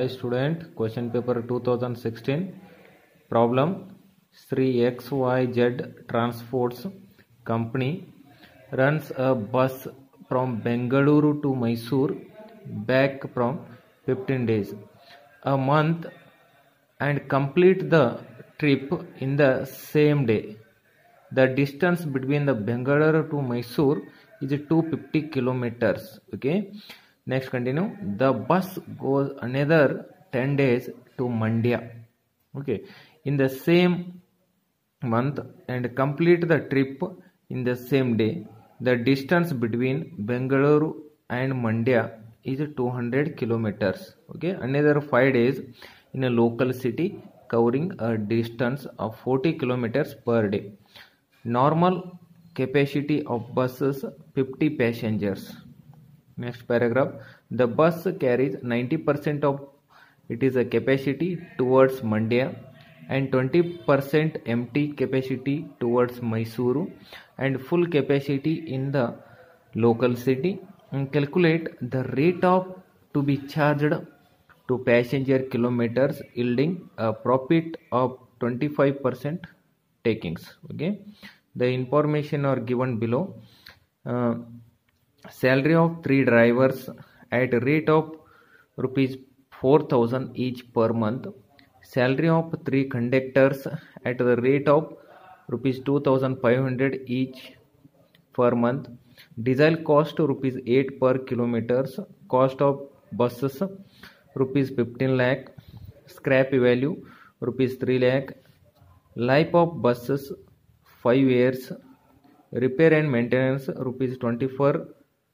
Hi student, question paper 2016 problem Sri XYZ Transports Company runs a bus from Bengaluru to Mysore back from 15 days a month and complete the trip in the same day. The distance between the Bengaluru to Mysore is 250 kilometers. Okay. Next continue. The bus goes another 10 days to Mandya. Okay. In the same month and complete the trip in the same day. The distance between Bengaluru and Mandya is 200 kilometers. Okay. Another 5 days in a local city covering a distance of 40 kilometers per day. Normal capacity of buses 50 passengers. Next paragraph. The bus carries 90% of it is a capacity towards Mandya and 20% empty capacity towards Mysuru and full capacity in the local city and calculate the rate of to be charged to passenger kilometers yielding a profit of 25% takings okay the information are given below uh, salary of three drivers at a rate of rupees 4000 each per month salary of three conductors at the rate of rupees 2500 each per month diesel cost rupees 8 per kilometers cost of buses rupees 15 lakh scrap value rupees 3 lakh life of buses 5 years repair and maintenance rupees 24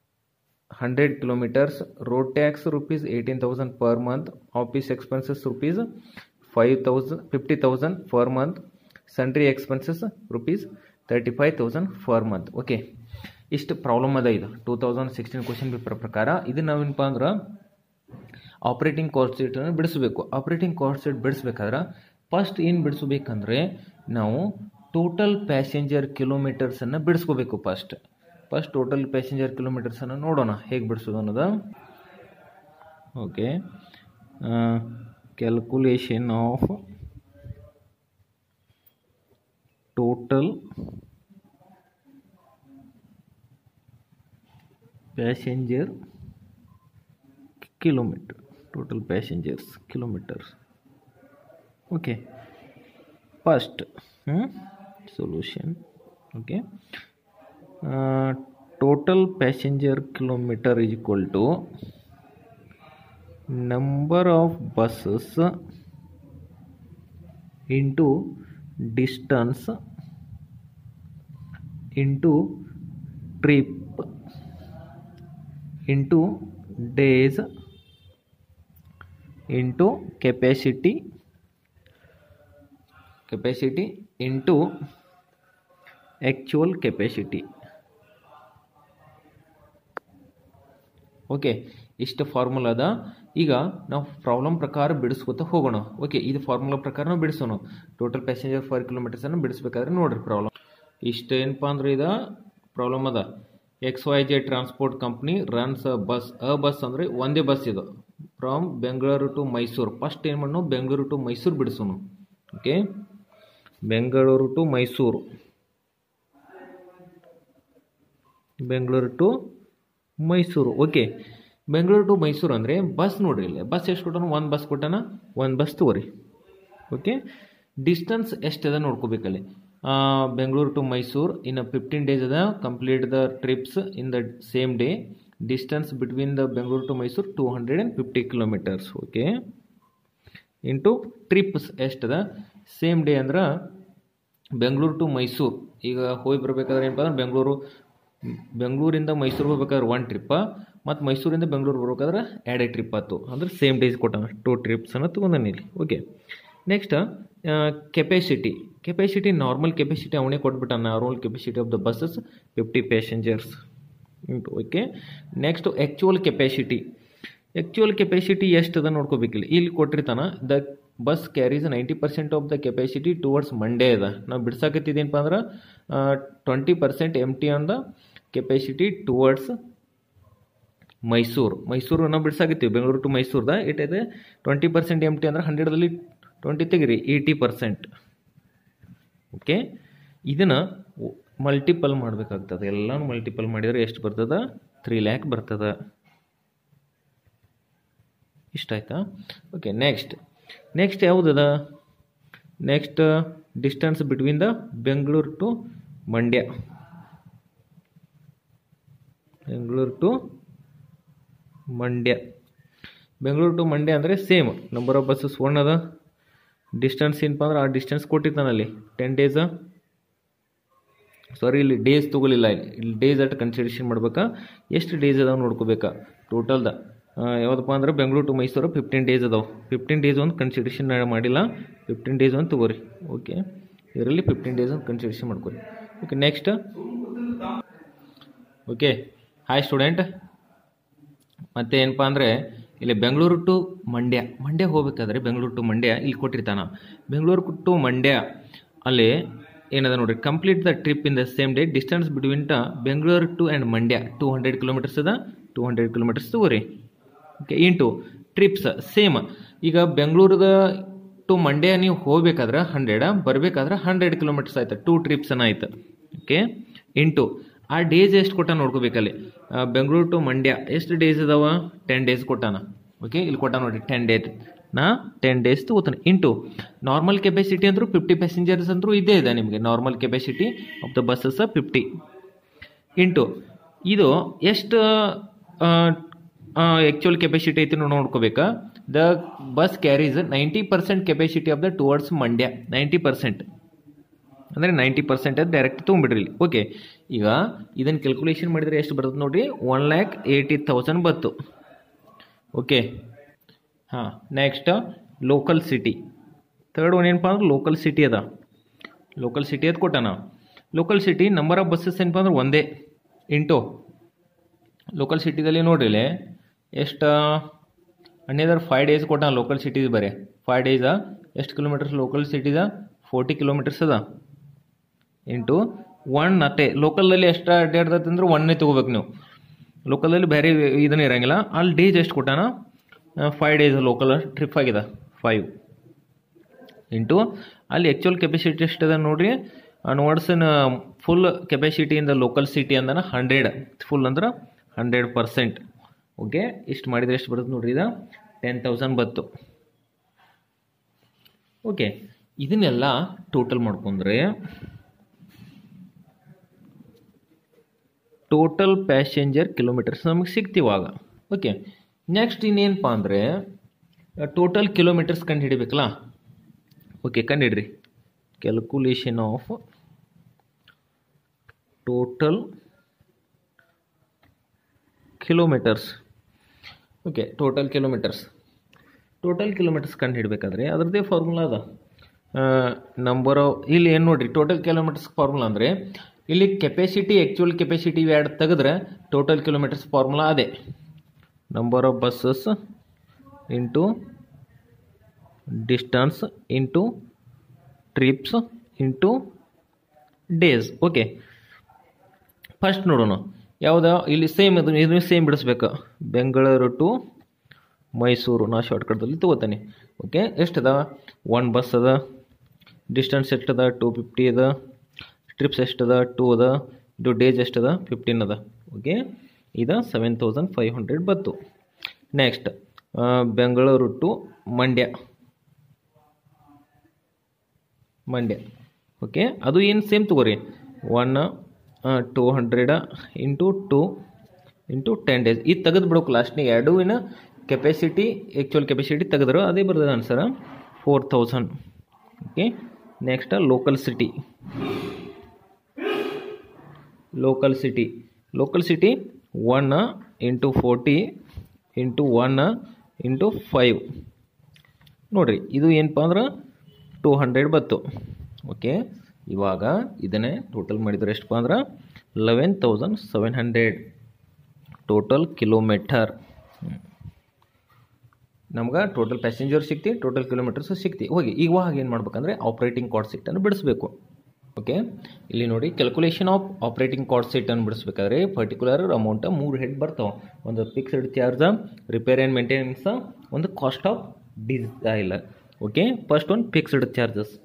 100 kilometers road tax rupees 18000 per month office expenses rupees 5000 50000 per month sundry expenses rupees 35000 per month okay ಇಷ್ಟು problem ಅದ ಇದು two thousand sixteen question paper ಪ್ರಕಾರ ಇದು ನಾವೇನಪ್ಪ ಅಂದ್ರೆ operating cost ಶೀಟನ್ನು ಬಿಡಿಸ್ಬೇಕು operating cost sheet ಬಿಡಿಸ್ಬೇಕಾದ್ರೆ ಫಸ್ಟ್ ಏನು ಬಿಡಿಸ್ಬೇಕಂದ್ರೆ ನಾವು ಟೋಟಲ್ ಪ್ಯಾಸೆಂಜರ್ ಕಿಲೋಮೀಟರ್ಸನ್ನು ಬಿಡಿಸ್ಕೋಬೇಕು ಫಸ್ಟ್ ಫಸ್ಟ್ ಟೋಟಲ್ ಪ್ಯಾಸೆಂಜರ್ ಕಿಲೋಮೀಟರ್ಸನ್ನು ನೋಡೋಣ ಹೇಗೆ ಬಿಡಿಸೋದು ಅನ್ನೋದು okay calculation of total passenger kilometer total passengers kilometers okay first hmm? solution okay uh, total passenger kilometer is equal to number of buses into distance into trip into days into capacity capacity into actual capacity okay ಇಷ್ಟು formula ಅದ ಈಗ ನಾವು problem ಪ್ರಕಾರ ಬಿಡಿಸ್ಕೊತ ಹೋಗೋಣ okay ಇದು formula ಪ್ರಕಾರ ನಾವು ಬಿಡಿಸೋಣ ಟೋಟಲ್ ಪ್ಯಾಸೆಂಜರ್ ಫರ್ ಕಿಲೋಮೀಟರ್ಸನ್ನು ಬಿಡಿಸ್ಬೇಕಾದ್ರೆ ನೋಡ್ರಿ ಪ್ರಾಬ್ಲಮ್ ಇಷ್ಟು ಏನಪ್ಪ ಅಂದ್ರೆ ಇದು ಪ್ರಾಬ್ಲಮ್ ಅದ X Y J transport company runs a bus a bus ಅಂದರೆ ಒಂದೇ ಬಸ್ ಇದು from Bengaluru to Mysuru first ಏನು ಮಾಡೋಣ ಬೆಂಗಳೂರು ಟು ಮೈಸೂರು ಬಿಡಿಸೋಣ okay Bengaluru to Mysuru Bengaluru to Mysuru okay Bengaluru to Mysuru ಅಂದರೆ ಬಸ್ ನೋಡ್ರಿ ಇಲ್ಲಿ ಬಸ್ ಎಷ್ಟು ಕೊಟ್ಟಾನ ಒಂದು ಬಸ್ ಕೊಟ್ಟಾನ ಒಂದು ಬಸ್ ತಗೋರಿ ಓಕೆ ಡಿಸ್ಟನ್ಸ್ ಎಷ್ಟು ಅದ ನೋಡ್ಕೋಬೇಕಲ್ಲಿ Bengaluru to Mysuru in fifteen days ಅದ complete the trips in the same day distance between the Bengaluru to Mysuru two hundred and fifty kilometres okay into trips ಎಷ್ಟದ ಸೇಮ್ ಡೇ ಅಂದ್ರೆ ಬೆಂಗಳೂರು ಟು ಮೈಸೂರು ಈಗ ಹೋಗಿ ಬರಬೇಕಾದ್ರೆ ಏನಪ್ಪ ಅಂದ್ರೆ ಬೆಂಗಳೂರು ಬೆಂಗಳೂರಿಂದ ಮೈಸೂರು ಹೋಗ್ಬೇಕಾದ್ರೆ ಒನ್ ಟ್ರಿಪ್ಪ ಮತ್ತು ಮೈಸೂರಿಂದ ಬೆಂಗಳೂರು ಬರ್ಬೇಕಾದ್ರೆ ಎರಡೇ ಟ್ರಿಪ್ ಆಯ್ತು ಅಂದ್ರೆ ಸೇಮ್ ಡೇಸ್ ಕೊಟ್ಟಾನ ಟೂ ಟ್ರಿಪ್ಸನ್ನು ತೊಗೊಂಡಾನ ಇಲ್ಲಿ okay next capacity capacity normal capacity ಅವನೇ ಕೊಟ್ಬಿಟ್ಟ normal capacity of the buses fifty passengers okay next actual capacity actual capacity ಎಷ್ಟು ಅದ ನೋಡ್ಕೋಬೇಕಿಲ್ಲ ಇಲ್ಲಿ ಕೊಟ್ಟಿರ್ತಾನ the bus carries ninety percent of the capacity towards Mandya ಅದ ನಾವು ಬಿಡ್ಸಾಕತ್ತಿದ್ದೇನಪ್ಪ ಅಂದ್ರೆ twenty percent empty on the capacity towards Mysuru Mysuru ನಾವು ಬಿಡ್ಸಾಗಿತ್ತೀವಿ ಬೆಂಗಳೂರು ಟು ಮೈಸೂರ್ದ ಇದೆ ಟ್ವೆಂಟಿ ಪರ್ಸೆಂಟ್ ಎಮ್ ಟಿ ಅಂದ್ರೆ ಹಂಡ್ರೆಡ್ದಲ್ಲಿ ಟ್ವೆಂಟಿ ತೆಗಿರಿ ಏಯ್ಟಿ ಪರ್ಸೆಂಟ್ ಓಕೆ ಇದನ್ನು ಮಲ್ಟಿಪಲ್ ಮಾಡಬೇಕಾಗ್ತದೆ ಎಲ್ಲನೂ ಮಲ್ಟಿಪಲ್ ಮಾಡಿದರೆ ಎಷ್ಟು ಬರ್ತದ ತ್ರೀ ಲ್ಯಾಕ್ ಬರ್ತದ ಇಷ್ಟ ಆಯ್ತಾ ಓಕೆ ನೆಕ್ಸ್ಟ್ ನೆಕ್ಸ್ಟ್ ಯಾವುದದ next distance between the Bengaluru to Mandya Bengaluru to Mandya Bengaluru to Mandya ಅಂದರೆ same number of buses one ಅದ ಡಿಸ್ಟೆನ್ಸ್ ಏನಪ್ಪ ಅಂದ್ರೆ ಆ ಡಿಸ್ಟೆನ್ಸ್ ಕೊಟ್ಟಿದ್ದಾನಲ್ಲಿ ಟೆನ್ ಡೇಸ ಸಾರಿ ಇಲ್ಲಿ ಡೇಸ್ ತೊಗೊಲಿಲ್ಲ ಇಲ್ಲಿ ಇಲ್ಲಿ ಡೇಸ್ ಅಟ್ ಕನ್ಸಿಡರೇಷನ್ ಮಾಡ್ಬೇಕಾ ಎಷ್ಟು ಡೇಸ್ ಅದಾವೆ ನೋಡ್ಕೋಬೇಕಾ ಟೋಟಲ್ದ ಯಾವುದಪ್ಪ ಅಂದ್ರೆ Bengaluru to Mysuru fifteen days ಅದಾವೆ ಫಿಫ್ಟೀನ್ ಡೇಸ್ ಒಂದು ಕನ್ಸಿಡರೇಷನ್ ಮಾಡಿಲ್ಲ ಫಿಫ್ಟೀನ್ ಡೇಸ್ ಒಂದು ತೊಗೋರಿ ಓಕೆ ಇದರಲ್ಲಿ ಫಿಫ್ಟೀನ್ ಡೇಸ್ ಒಂದು ಕನ್ಸಿಡರೇಷನ್ ಮಾಡ್ಕೊರಿ okay next okay hi student ಮತ್ತೆ ಏನಪ್ಪ ಅಂದರೆ ಇಲ್ಲಿ ಬೆಂಗಳೂರು ಟು ಮಂಡ್ಯ ಮಂಡ್ಯ ಹೋಗ್ಬೇಕಾದ್ರೆ ಬೆಂಗಳೂರು ಟು ಮಂಡ್ಯ ಇಲ್ಲಿ ಕೊಟ್ಟಿರ್ತಾನ ಬೆಂಗಳೂರು ಟು ಮಂಡ್ಯ ಅಲ್ಲಿ ಏನದ ನೋಡ್ರಿ complete the trip in the same day distance between the Bengaluru to and Mandya two hundred kilometres ಅದ ಟೂ ಹಂಡ್ರೆಡ್ ಕಿಲೋಮೀಟರ್ಸ್ ತಗೋರಿ ಓಕೆ ಇಂಟು ಟ್ರಿಪ್ಸ್ ಸೇಮ್ ಈಗ ಬೆಂಗಳೂರದ ಟು ಮಂಡ್ಯ ನೀವು ಹೋಗ್ಬೇಕಾದ್ರೆ ಹಂಡ್ರೆಡ್ ಬರಬೇಕಾದ್ರೆ ಹಂಡ್ರೆಡ್ ಕಿಲೋಮೀಟರ್ಸ್ ಆಯ್ತು ಟೂ ಟ್ರಿಪ್ಸ್ ಅನ್ನ ಆಯ್ತು ಓಕೆ ಇಂಟು ಆ ಡೇಸ್ ಎಷ್ಟು ಕೊಟ್ಟ ನೋಡ್ಕೋಬೇಕಲ್ಲಿ ಆ, ಬೆಂಗಳೂರು ಟು ಮಂಡ್ಯ ಎಷ್ಟು ಡೇಸ್ ಅದಾವ ಟೆನ್ ಡೇಸ್ ಕೊಟ್ಟಾನ ಓಕೆ ಇಲ್ಲಿ ಕೊಟ್ಟ ನೋಡಿ ಟೆನ್ ಡೇಸ್ ನಾ ಟೆನ್ ಡೇಸ್ ತಗೋತಾನೆ ಇಂಟು ನಾರ್ಮಲ್ ಕೆಪಾಸಿಟಿ ಅಂದರೂ ಫಿಫ್ಟಿ ಪ್ಯಾಸೆಂಜರ್ಸ್ ಅಂದರೂ ಇದೇ ಇದೆ ನಿಮಗೆ normal capacity of the buses fifty into ಇದು ಎಷ್ಟು ಆ್ಯಕ್ಚುಯಲ್ ಕೆಪಾಸಿಟಿ ಐತಿ ನಾವು ನೋಡ್ಕೋಬೇಕಾ the bus carries ninety percent capacity of the towards Mandya ninety percent ಅಂದರೆ ನೈಂಟಿ ಪರ್ಸೆಂಟ್ ಅದು ಡೈರೆಕ್ಟ್ ತೊಗೊಂಬಿಡ್ರಿ ಇಲ್ಲಿ ಓಕೆ ಈಗ ಇದನ್ನು ಕ್ಯಾಲ್ಕುಲೇಷನ್ ಮಾಡಿದರೆ ಎಷ್ಟು ಬರ್ತದೆ ನೋಡಿರಿ ಒನ್ ಲ್ಯಾಕ್ ಏಯ್ಟಿ ತೌಸಂಡ್ ಬತ್ತು ಓಕೆ ಹಾಂ next local city third one ಏನಪ್ಪ ಅಂದ್ರೆ ಲೋಕಲ್ ಸಿಟಿ ಅದ ಲೋಕಲ್ ಸಿಟಿ ಅದು ಕೊಟ್ಟಾನ local city number of buses ಏನಪ್ಪ ಅಂದ್ರೆ ಒಂದೇ ಇಂಟು ಲೋಕಲ್ ಸಿಟಿದಲ್ಲಿ ನೋಡ್ರಿ ಇಲ್ಲಿ ಎಷ್ಟು ಹನ್ನೆರಡು ಫೈವ್ ಡೇಸ್ ಕೊಟ್ಟಾನ ಲೋಕಲ್ ಸಿಟೀಸ್ ಬರೀ ಫೈವ್ ಡೇಸ ಎಷ್ಟು ಕಿಲೋಮೀಟರ್ಸ್ ಲೋಕಲ್ ಸಿಟೀದ ಫೋರ್ಟಿ ಕಿಲೋಮೀಟರ್ಸ್ ಅದ ಇಂಟು ಒನ್ ಅತ್ತೆ ಲೋಕಲಲ್ಲಿ ಎಷ್ಟು ಅಡ್ಡಾಡ್ದತ್ತೆ ಅಂದ್ರೆ ಒನ್ನೇ ತೊಗೋಬೇಕು ನೀವು ಲೋಕಲಲ್ಲಿ ಬೇರೆ ಇದನ್ನ ಇರಂಗಿಲ್ಲ ಅಲ್ಲಿ ಡೇಸ್ ಎಷ್ಟು ಕೊಟ್ಟಾನ ಫೈವ್ ಡೇಸ್ ಲೋಕಲ್ ಟ್ರಿಪ್ ಆಗಿದೆ ಫೈವ್ ಇಂಟು ಅಲ್ಲಿ ಆ್ಯಕ್ಚುಯಲ್ ಕೆಪಾಸಿಟಿ ಎಷ್ಟದ ನೋಡ್ರಿ ಅನ್ವರ್ಡ್ಸನ್ full capacity in the local city ಅಂದನ ಹಂಡ್ರೆಡ್ ಫುಲ್ ಅಂದ್ರೆ ಹಂಡ್ರೆಡ್ ಪರ್ಸೆಂಟ್ ಓಕೆ ಇಷ್ಟು ಮಾಡಿದರೆ ಎಷ್ಟು ಬರುತ್ತೆ ನೋಡ್ರಿ ಇದು ಟೆನ್ ತೌಸಂಡ್ ಬತ್ತು ಓಕೆ ಇದನ್ನೆಲ್ಲ ಟೋಟಲ್ ಮಾಡ್ಕೊಂಡ್ರೆ ಟೋಟಲ್ ಪ್ಯಾಸೆಂಜರ್ ಕಿಲೋಮೀಟರ್ಸ್ ನಮಗೆ ಸಿಗ್ತಿವಾಗ ಓಕೆ ನೆಕ್ಸ್ಟ್ ಇನ್ನೇನಪ್ಪ ಅಂದರೆ ಟೋಟಲ್ ಕಿಲೋಮೀಟರ್ಸ್ ಕಂಡು ಹಿಡಿಬೇಕಲ್ಲ ಓಕೆ ಕಂಡಿಡ್ರಿ calculation of total kilometres okay total kilometres total kilometres ಕಂಡು ಹಿಡಬೇಕಾದ್ರೆ ಅದರದ್ದೇ ಫಾರ್ಮುಲಾ ಅದ ನಂಬರ್ ಇಲ್ಲಿ ಏನು ನೋಡ್ರಿ ಟೋಟಲ್ ಕಿಲೋಮೀಟರ್ಸ್ ಫಾರ್ಮುಲಾ ಅಂದರೆ ಇಲ್ಲಿ ಕೆಪಾಸಿಟಿ ಆ್ಯಕ್ಚುಯಲ್ ಕೆಪಾಸಿಟಿ ಎರಡು ತೆಗೆದ್ರೆ ಟೋಟಲ್ ಕಿಲೋಮೀಟರ್ಸ್ ಫಾರ್ಮುಲಾ ಅದೇ number of buses into distance into trips into days okay first ನೋಡೋಣ ಯಾವ್ದು ಇಲ್ಲಿ ಸೇಮ್ ಇದು ಇದು ಸೇಮ್ ಬಿಡಿಸ್ಬೇಕು ಬೆಂಗಳೂರು ಟು ಮೈಸೂರು ನಾ ಶಾರ್ಟ್ಕಟ್ದಲ್ಲಿ ತೊಗೋತಾನೆ ಓಕೆ ಎಷ್ಟದ ಒನ್ ಬಸ್ ಅದ ಡಿಸ್ಟೆನ್ಸ್ ಎಷ್ಟದ ಟೂ ಫಿಫ್ಟಿ ಅದ ಟ್ರಿಪ್ಸ್ ಎಷ್ಟದ ಟೂ ಅದ ಇದು ಡೇಸ್ ಎಷ್ಟದ ಫಿಫ್ಟೀನ್ ಅದ ಓಕೆ ಇದು ಸೆವೆನ್ ತೌಸಂಡ್ ಫೈವ್ ಹಂಡ್ರೆಡ್ ಬತ್ತು next Bengaluru to Mandya Mandya okay ಅದು ಏನು ಸೇಮ್ ತಗೋರಿ one two hundred into two into ten days ಇದು ತೆಗೆದು ಬಿಡೋಕೆ ಲಾಸ್ಟ್ನಾಗ ಎರಡು ಏನು ಕೆಪಾಸಿಟಿ ಆ್ಯಕ್ಚುಯಲ್ ಕೆಪಾಸಿಟಿ ತೆಗೆದ್ರು ಅದೇ ಬರ್ತದೆ answer four thousand okay next local city local city local city one into forty into one into five ನೋಡಿರಿ ಇದು ಏನಪ್ಪ ಅಂದ್ರೆ ಟೂ ಹಂಡ್ರೆಡ್ ಬತ್ತು ಓಕೆ ಇವಾಗ ಇದನ್ನೇ ಟೋಟಲ್ ಮಾಡಿದ್ರೆ ಎಷ್ಟಪ್ಪ ಅಂದ್ರೆ eleven thousand seven hundred total kilometre ನಮ್ಗೆ ಟೋಟಲ್ ಪ್ಯಾಸೆಂಜರ್ ಸಿಕ್ತಿ ಟೋಟಲ್ ಕಿಲೋಮೀಟರ್ಸ್ ಸಿಕ್ತಿ ಹೋಗಿ ಇವಾಗ ಏನು ಮಾಡ್ಬೇಕಂದ್ರೆ ಆಪ್ರೇಟಿಂಗ್ ಕಾಸ್ಟ್ ಸೀಟನ್ನು ಬಿಡಿಸ್ಬೇಕು ಓಕೆ ಇಲ್ಲಿ ನೋಡಿ calculation of operating cost sheet ಅನ್ನು ಬಿಡಿಸ್ಬೇಕಾದ್ರೆ ಪರ್ಟಿಕ್ಯುಲರ್ ಅಮೌಂಟ್ ಮೂರು ಹೆಡ್ ಬರ್ತಾವೆ ಒಂದು fixed charge repair and maintenance ಒಂದು cost of diesel okay first ಒಂದು fixed charges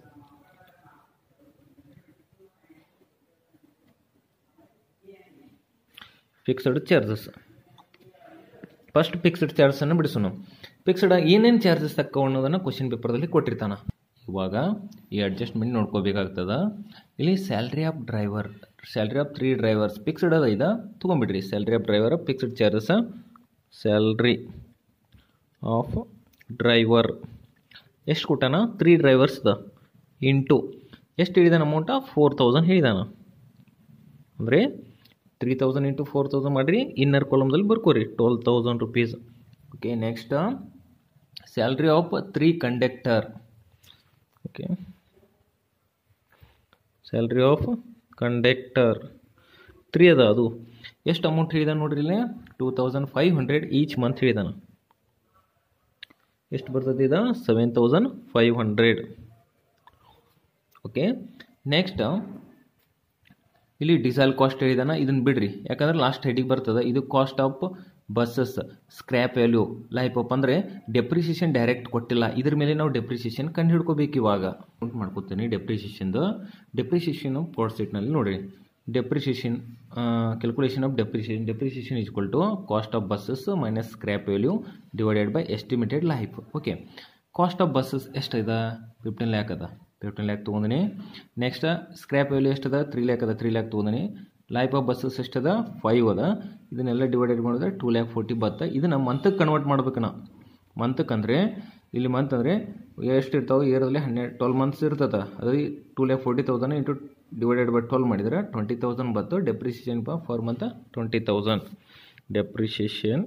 fixed charges first fixed ಚಾರ್ಜನ್ನು ಬಿಡಿಸೋಣ ಫಿಕ್ಸ್ಡ್ ಏನೇನು ಚಾರ್ಜಸ್ ತಕ್ಕೋ ಅನ್ನೋದನ್ನು ಕ್ವಶನ್ ಪೇಪರ್ದಲ್ಲಿ ಕೊಟ್ಟಿರ್ತಾನೆ ಇವಾಗ ಈ ಅಡ್ಜಸ್ಟ್ಮೆಂಟ್ ನೋಡ್ಕೋಬೇಕಾಗ್ತದ ಇಲ್ಲಿ salary of driver salary of three drivers fixed ಅದ ಇದ ತೊಗೊಂಬಿಡ್ರಿ salary of driver fixed charges salary of driver ಎಷ್ಟು ಕೊಟ್ಟಾನ ತ್ರೀ ಡ್ರೈವರ್ಸ್ ದ ಇಂಟು ಎಷ್ಟು ಹೇಳಿದಾನ ಅಮೌಂಟ ಫೋರ್ ತೌಸಂಡ್ ಹೇಳಿದಾನ ಅಂದರೆ three thousand into four thousand ಮಾಡಿರಿ ಇನ್ನರ್ ಕಾಲಮ್ದಲ್ಲಿ ಬರ್ಕೋರಿ twelve thousand rupees okay next salary of three conductor okay salary of conductor three ಅದ ಅದು ಎಷ್ಟು ಅಮೌಂಟ್ ಹೇಳಿದ ನೋಡ್ರಿ ಇಲ್ಲಿ two thousand five hundred each month ಹೇಳಿದಾನ ಎಷ್ಟು ಬರ್ತದೆ ಇದು seven thousand five hundred okay next ಇಲ್ಲಿ ಡೀಸೆಲ್ ಕಾಸ್ಟ್ ಹೇಳಿದಾನ ಇದನ್ನ ಬಿಡ್ರಿ ಯಾಕಂದ್ರೆ ಲಾಸ್ಟ್ ಹೆಡಿಗೆ ಬರ್ತದೆ ಇದು cost of buses scrap value life up ಅಂದರೆ ಡೆಪ್ರಿಸಿಯೇಷನ್ ಡೈರೆಕ್ಟ್ ಕೊಟ್ಟಿಲ್ಲ ಇದ್ರ ಮೇಲೆ ನಾವು ಡೆಪ್ರಿಸಿಯೇಷನ್ ಕಂಡು ಹಿಡ್ಕೋಬೇಕು ಇವಾಗ ಕೌಂಟ್ ಮಾಡ್ಕೋತೀನಿ ಡೆಪ್ರಿಸಿಯೇಷನ್ದು ಡೆಪ್ರಿಸಿಯೇಷನ್ ಫೋರ್ ಸೀಟ್ನಲ್ಲಿ ನೋಡಿರಿ depreciation calculation of depreciation depreciation is to cost of buses minus scrap value divided by estimated life okay cost of buses ಎಷ್ಟಿದೆ ಫಿಫ್ಟೀನ್ ಲ್ಯಾಕ್ ಅದ ಫಿಫ್ಟೀನ್ ಲ್ಯಾಕ್ ತೊಗೊಂಡಿನಿ ನೆಕ್ಸ್ಟ್ ಸ್ಕ್ರ್ಯಾಪ್ ವ್ಯಾಲ್ಯೂ ಎಷ್ಟದ ತ್ರೀ ಲ್ಯಾಕ್ ಅದ ತ್ರೀ ಲ್ಯಾಕ್ ತೊಗೊಂಡಿನಿ life of buses ಎಷ್ಟದ five ಅದ ಇದನ್ನೆಲ್ಲ divided ಮಾಡಿದ್ರೆ ಟೂ ಲ್ಯಾಕ್ ಫೋರ್ಟಿ ಬತ್ತ ಇದನ್ನ ಮಂತಕ್ಕೆ ಕನ್ವರ್ಟ್ ಮಾಡ್ಬೇಕು ನಾವು ಮಂತಕ್ಕೆ ಅಂದರೆ ಇಲ್ಲಿ ಮಂತ್ ಅಂದರೆ ಎಷ್ಟು ಇರ್ತಾವೆ ಇಯರ್ದಲ್ಲಿ ಹನ್ನೆರಡು ಟ್ವೆಲ್ ಮಂತ್ಸ್ ಇರ್ತದೆ ಅದು two lakh forty thousand into divided by twelve ಮಾಡಿದರೆ ಟ್ವೆಂಟಿ ತೌಸಂಡ್ ಬತ್ತು depreciation for month twenty thousand depreciation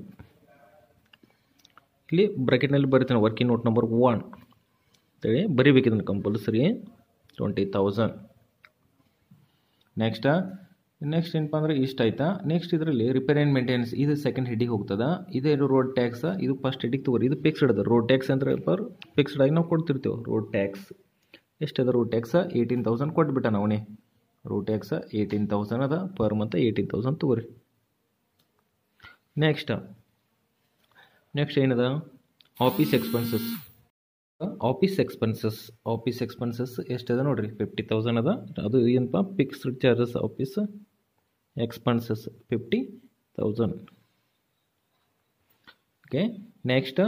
ಇಲ್ಲಿ ಬ್ರಾಕೆಟ್ನಲ್ಲಿ ಬರೀತಾನೆ ವರ್ಕಿಂಗ್ ನೋಟ್ ನಂಬರ್ ಒನ್ ಅಂತೇಳಿ ಬರಿಬೇಕು ಇದನ್ನು compulsory twenty thousand next next ಏನಪ್ಪ ಅಂದ್ರೆ ಇಷ್ಟ ಆಯ್ತಾ ನೆಕ್ಸ್ಟ್ ಇದರಲ್ಲಿ ರಿಪೇರ್ ಆ್ಯಂಡ್ ಮೇಂಟೆನೆನ್ಸ್ ಇದು ಸೆಕೆಂಡ್ ಹೆಡಿಗೆ ಹೋಗ್ತದ ಇದೇನು ರೋಡ್ ಟ್ಯಾಕ್ಸ್ ಇದು ಫಸ್ಟ್ ಹೆಡಿಗೆ ತಗೋರಿ ಇದು ಫಿಕ್ಸ್ಡ್ ಅದ ರೋಡ್ ಟ್ಯಾಕ್ಸ್ ಅಂದ್ರೆ ಪರ್ ಫಿಕ್ಸ್ಡ್ ಆಗಿ ನಾವು ಕೊಡ್ತಿರ್ತೇವೆ ರೋಡ್ ಟ್ಯಾಕ್ಸ್ ಎಷ್ಟದ ರೋಡ್ ಟ್ಯಾಕ್ಸ್ ಏಯ್ಟೀನ್ ತೌಸಂಡ್ ಕೊಟ್ಬಿಟ್ಟ ನಾವನೇ ರೋಡ್ ಟ್ಯಾಕ್ಸ್ ಏಯ್ಟೀನ್ ತೌಸಂಡ್ ಅದ ಪರ್ ಮಂತ್ ಏಯ್ಟೀನ್ ತೌಸಂಡ್ ತಗೋರಿ ನೆಕ್ಸ್ಟ್ ನೆಕ್ಸ್ಟ್ ಏನದ office expenses office expenses office expenses ಎಷ್ಟದ ನೋಡ್ರಿ ಫಿಫ್ಟಿ ತೌಸಂಡ್ ಅದ ಅದು ಏನಪ್ಪ fixed charges office expenses fifty thousand okay next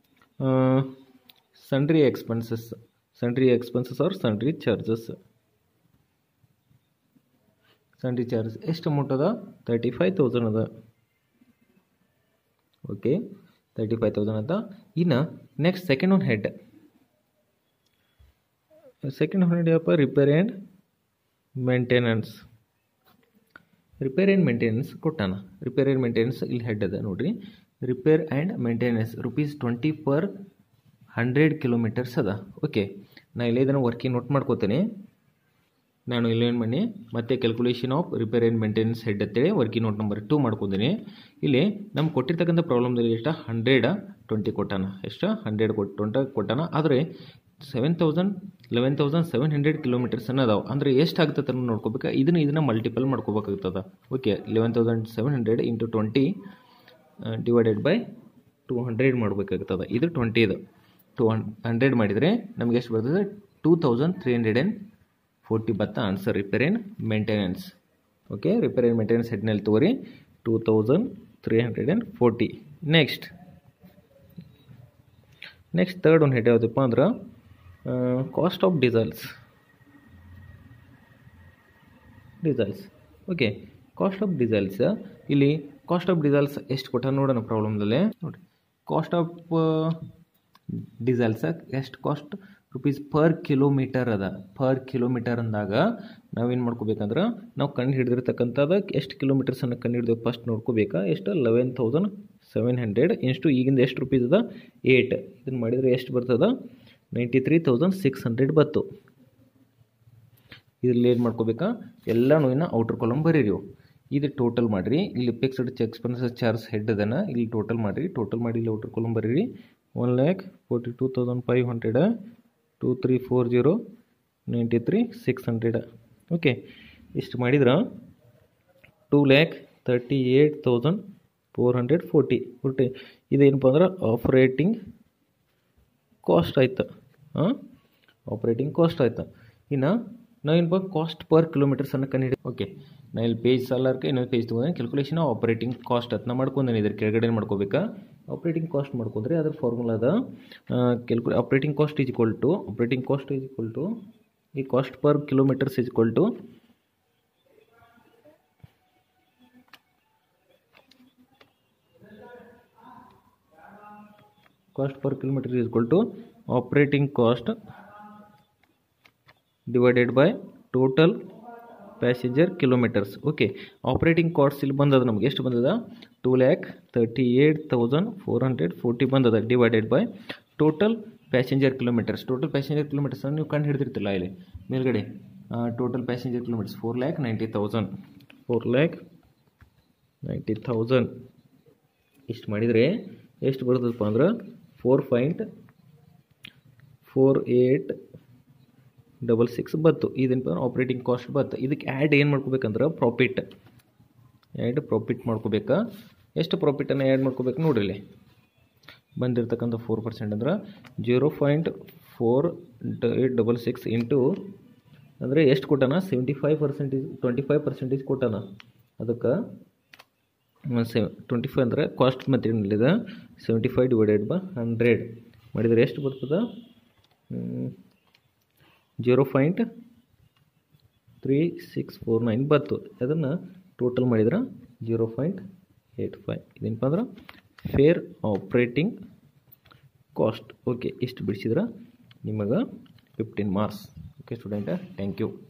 sundry expenses sundry expenses or sundry charges sundry charges ಎಷ್ಟು amount ಅದ thirty five thousand ಅದ okay thirty five thousand ಅಂತ ಇನ್ನು next second one head second one head ಯಪ್ಪ repair and maintenance repair and maintenance ಕೊಟ್ಟಾನ repair and maintenance ಇಲ್ಲಿ head ಅದ ನೋಡ್ರಿ repair and maintenance rupees twenty per hundred kilometres ಅದ okay ನಾ ಇಲ್ಲೇ ಇದನ್ನು ವರ್ಕಿಂಗ್ ನೋಟ್ ಮಾಡ್ಕೋತೇನೆ ನಾನು ಇಲ್ಲೇನು ಮಾಡಿ ಮತ್ತೆ calculation of repair and maintenance head ಅಂತೇಳಿ ವರ್ಕಿಂಗ್ ನೋಟ್ ನಂಬರ್ ಟೂ ಮಾಡ್ಕೊಂಡಿನಿ ಇಲ್ಲಿ ನಮ್ಗೆ ಕೊಟ್ಟಿರ್ತಕ್ಕಂಥ ಪ್ರಾಬ್ಲಮ್ದಲ್ಲಿ ಎಷ್ಟು ಹಂಡ್ರೆಡ್ ಟ್ವೆಂಟಿ ಕೊಟ್ಟಾನ ಎಷ್ಟು ಹಂಡ್ರೆಡ್ ಕೊಟ್ಟು ಟ್ವೆಂಟ ಕೊಟ್ಟಾನ ಆದರೆ seven thousand eleven thousand seven hundred kilometres ಅದಾವೆ ಅಂದರೆ ಎಷ್ಟು ಆಗ್ತದೆ ಅನ್ನೋ ನೋಡ್ಕೋಬೇಕು ಇದನ್ನು ಇದನ್ನು ಮಲ್ಟಿಪಲ್ ಮಾಡ್ಕೋಬೇಕಾಗ್ತದೆ okay eleven thousand seven hundred into twenty divided by two hundred ಮಾಡಬೇಕಾಗ್ತದೆ ಇದು ಟ್ವೆಂಟಿ ಇದು ಟೂ ಹಂಡ್ರೆಡ್ ಮಾಡಿದರೆ ನಮಗೆ ಎಷ್ಟು ಬರ್ತದೆ two thousand three hundred and forty ಬತ್ತ answer repair and maintenance okay repair and maintenance ಹೆಡ್ನಲ್ಲಿ ತಗೋರಿ two thousand three hundred and forty next next third ಒಂದು ಹೆಡ್ ಯಾವುದಪ್ಪ ಅಂದ್ರೆ cost of diesels diesels okay cost of diesels ಇಲ್ಲಿ cost of diesels ಎಷ್ಟು ಕೊಟ್ಟ ನೋಡೋಣ ಪ್ರಾಬ್ಲಮ್ದಲ್ಲೇ ನೋಡಿ ಕಾಸ್ಟ್ ಆಫ್ ಡೀಸೆಲ್ಸ್ ಎಷ್ಟು ಕಾಸ್ಟ್ ರುಪೀಸ್ ಪರ್ ಕಿಲೋಮೀಟರ್ ಅದ ಪರ್ ಕಿಲೋಮೀಟರ್ ಅಂದಾಗ ನಾವೇನು ಮಾಡ್ಕೋಬೇಕಂದ್ರೆ ನಾವು ಕಂಡು ಹಿಡಿದಿರ್ತಕ್ಕಂಥದ್ದು ಎಷ್ಟು ಕಿಲೋಮೀಟರ್ಸನ್ನು ಕಂಡು ಹಿಡಿದೇವೆ ಫಸ್ಟ್ ನೋಡ್ಕೋಬೇಕಾ ಎಷ್ಟು ಲೆವೆನ್ ತೌಸಂಡ್ ಸೆವೆನ್ ಹಂಡ್ರೆಡ್ ಎಷ್ಟು ಈಗಿಂದ ಎಷ್ಟು ರುಪೀಸ್ ಅದ ಏಯ್ಟ್ ಇದನ್ನು ಮಾಡಿದರೆ ಎಷ್ಟು ಬರ್ತದ ninety three thousand six hundred ಬತ್ತು ಇದರಲ್ಲಿ ಏನು ಮಾಡ್ಕೋಬೇಕಾ ಎಲ್ಲನೂ ಇನ್ನು ಔಟ್ರ್ ಕಾಲಮ್ ಬರೀರಿ ಇದು ಟೋಟಲ್ ಮಾಡಿರಿ ಇಲ್ಲಿ ಫಿಕ್ಸ್ಡ್ ಎಕ್ಸ್ಪೆನ್ಸಸ್ ಚಾರ್ಜ್ ಹೆಡ್ ಅದನ್ನ ಇಲ್ಲಿ ಟೋಟಲ್ ಮಾಡಿರಿ ಟೋಟಲ್ ಮಾಡಿ ಇಲ್ಲಿ ಔಟ್ರ್ ಕಾಲಮ್ ಬರೀರಿ one lakh forty two thousand five hundred two three four zero ninety three six hundred okay ಇಷ್ಟು ಮಾಡಿದ್ರೆ two lakh thirty eight thousand four hundred forty ಒಟ್ಟು ಇದೇನಪ್ಪ ಅಂದ್ರೆ ಆಪ್ರೇಟಿಂಗ್ ಕಾಸ್ಟ್ ಆಯ್ತು ಹಾಂ ಆಪ್ರೇಟಿಂಗ್ ಕಾಸ್ಟ್ ಆಯ್ತು ಇನ್ನು ನಾವೇನಪ್ಪ ಕಾಸ್ಟ್ ಪರ್ ಕಿಲೋಮೀಟರ್ಸನ್ನು ಕಂಡು ಓಕೆ ನಾ ಇಲ್ಲಿ ಪೇಜ್ ಸಾಲರ್ಕೆ ಇನ್ನೊಂದು ಪೇಜ್ ತೊಗೊಂಡೆ ಕ್ಯಾಲ್ಕುಲೇಷನ್ ಆಪ್ರೇಟಿಂಗ್ ಕಾಸ್ಟ್ ಅಂತ ನಾ ಮಾಡ್ಕೊಂಡೇನೆ ಇದ್ರ ಕೆಳಗಡೆ ಮಾಡ್ಕೋಬೇಕಾ ಆಪ್ರೇಟಿಂಗ್ ಕಾಸ್ಟ್ ಮಾಡ್ಕೊಂಡ್ರೆ ಅದ್ರ ಫಾರ್ಮುಲಾದ ಕ್ಯಾಲ್ಕುಲೇ operating cost is equal to operating cost is equal to ಈ cost per kilometres is equal to cost per kilometer is equal to operating cost divided by total passenger kilometres okay operating cost ಇಲ್ಲಿ ಬಂದದ ನಮ್ಗೆ ಎಷ್ಟು ಬಂದದ two lakh thirty eight thousand four hundred forty ಬಂದದ divided by total passenger kilometres total passenger kilometres ನೀವು ಕಂಡು ಹಿಡಿದಿರ್ತಿಲ್ಲ ಇಲ್ಲಿ ಮೇಲ್ಗಡೆ total passenger kilometres four lakh ninety thousand four lakh ninety thousand ಇಷ್ಟು ಮಾಡಿದರೆ ಎಷ್ಟು ಬರ್ತದಪ್ಪ ಅಂದ್ರೆ four point four eight double six ಬತ್ತು ಇದೇನಪ್ಪ ಅಂದ್ರೆ ಆಪ್ರೇಟಿಂಗ್ ಕಾಸ್ಟ್ ಬತ್ತು ಇದಕ್ಕೆ ಆ್ಯಡ್ ಏನು ಮಾಡ್ಕೋಬೇಕಂದ್ರೆ ಪ್ರಾಫಿಟ್ ಆ್ಯಡ್ ಪ್ರಾಫಿಟ್ ಮಾಡ್ಕೋಬೇಕಾ ಎಷ್ಟು ಪ್ರಾಫಿಟನ್ನು ಆ್ಯಡ್ ಮಾಡ್ಕೋಬೇಕು ನೋಡ್ರಿ ಇಲ್ಲಿ ಬಂದಿರತಕ್ಕಂಥ ಫೋರ್ ಪರ್ಸೆಂಟ್ ಅಂದ್ರೆ zero point four eight double six into ಅಂದರೆ ಎಷ್ಟು ಕೊಟ್ಟಾನ seventy five percentage twenty five percentage ಕೊಟ್ಟಾನ ಅದಕ್ಕೆ ಸೆ ಟ್ವೆಂಟಿ ಫೈವ್ ಅಂದರೆ ಕಾಸ್ಟ್ ಮೆಥಡ್ನಲ್ಲಿದೆ seventy five divided by hundred ಮಾಡಿದರೆ ಎಷ್ಟು ಬರ್ತದೆ zero point three six four nine ಬತ್ತು ಅದನ್ನು ಟೋಟಲ್ ಮಾಡಿದ್ರೆ ಜೀರೋ ಪಾಯಿಂಟ್ ಏಯ್ಟ್ ಫೈವ್ ಇದೇನಪ್ಪ ಅಂದ್ರೆ ಫೇರ್ ಆಪ್ರೇಟಿಂಗ್ ಕಾಸ್ಟ್ ಓಕೆ ಇಷ್ಟು ಬಿಡಿಸಿದ್ರೆ ನಿಮಗೆ ಫಿಫ್ಟೀನ್ ಮಾರ್ಕ್ಸ್ ಓಕೆ ಸ್ಟೂಡೆಂಟ ಥ್ಯಾಂಕ್ ಯು